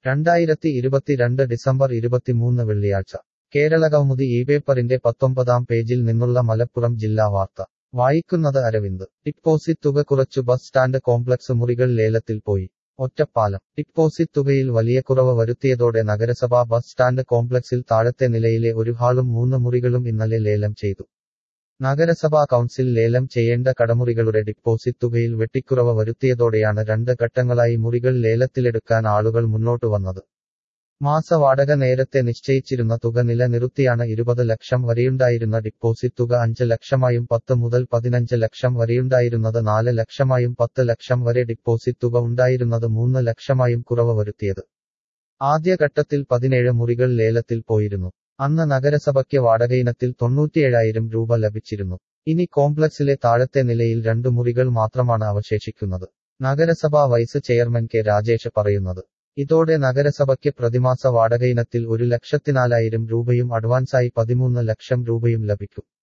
രണ്ടായിരത്തി ഇരുപത്തിരണ്ട് ഡിസംബർ ഇരുപത്തിമൂന്ന് വെള്ളിയാഴ്ച കേരളകൗമുദി ഈ പേപ്പറിന്റെ പത്തൊമ്പതാം പേജിൽ നിന്നുള്ള മലപ്പുറം ജില്ലാ വാർത്ത വായിക്കുന്നത് അരവിന്ദ് ഡിപ്പോസിറ്റ് തുക കുറച്ചു ബസ് സ്റ്റാൻഡ് കോംപ്ലക്സ് മുറികൾ ലേലത്തിൽ പോയി ഒറ്റപ്പാലം ഡിപ്പോസിറ്റ് തുകയിൽ വലിയ കുറവ് വരുത്തിയതോടെ നഗരസഭാ ബസ് സ്റ്റാൻഡ് കോംപ്ലക്സിൽ താഴത്തെ നിലയിലെ ഒരു ഹാളും മൂന്ന് മുറികളും ഇന്നലെ ലേലം ചെയ്തു നഗരസഭാ കൗൺസിൽ ലേലം ചെയ്യേണ്ട കടമുറികളുടെ ഡിപ്പോസിറ്റ് തുകയിൽ വെട്ടിക്കുറവ് വരുത്തിയതോടെയാണ് രണ്ട് ഘട്ടങ്ങളായി മുറികൾ ലേലത്തിലെടുക്കാൻ ആളുകൾ മുന്നോട്ടു വന്നത് മാസ വാടക നേരത്തെ നിശ്ചയിച്ചിരുന്ന തുക നിലനിർത്തിയാണ് ഇരുപത് ലക്ഷം വരെയുണ്ടായിരുന്ന ഡിപ്പോസിറ്റ് തുക അഞ്ച് ലക്ഷമായും പത്ത് മുതൽ പതിനഞ്ച് ലക്ഷം വരെയുണ്ടായിരുന്നത് നാല് ലക്ഷമായും പത്ത് ലക്ഷം വരെ ഡിപ്പോസിറ്റ് തുക ഉണ്ടായിരുന്നത് മൂന്ന് ലക്ഷമായും കുറവ് വരുത്തിയത് ആദ്യഘട്ടത്തിൽ പതിനേഴ് മുറികൾ ലേലത്തിൽ പോയിരുന്നു അന്ന് നഗരസഭയ്ക്ക് വാടകയിനത്തിൽ തൊണ്ണൂറ്റിയേഴായിരം രൂപ ലഭിച്ചിരുന്നു ഇനി കോംപ്ലക്സിലെ താഴത്തെ നിലയിൽ രണ്ടു മുറികൾ മാത്രമാണ് അവശേഷിക്കുന്നത് നഗരസഭാ വൈസ് ചെയർമാൻ കെ രാജേഷ് പറയുന്നത് ഇതോടെ നഗരസഭയ്ക്ക് പ്രതിമാസ വാടകയിനത്തിൽ ഒരു ലക്ഷത്തിനാലായിരം രൂപയും അഡ്വാൻസായി പതിമൂന്ന് ലക്ഷം രൂപയും ലഭിക്കും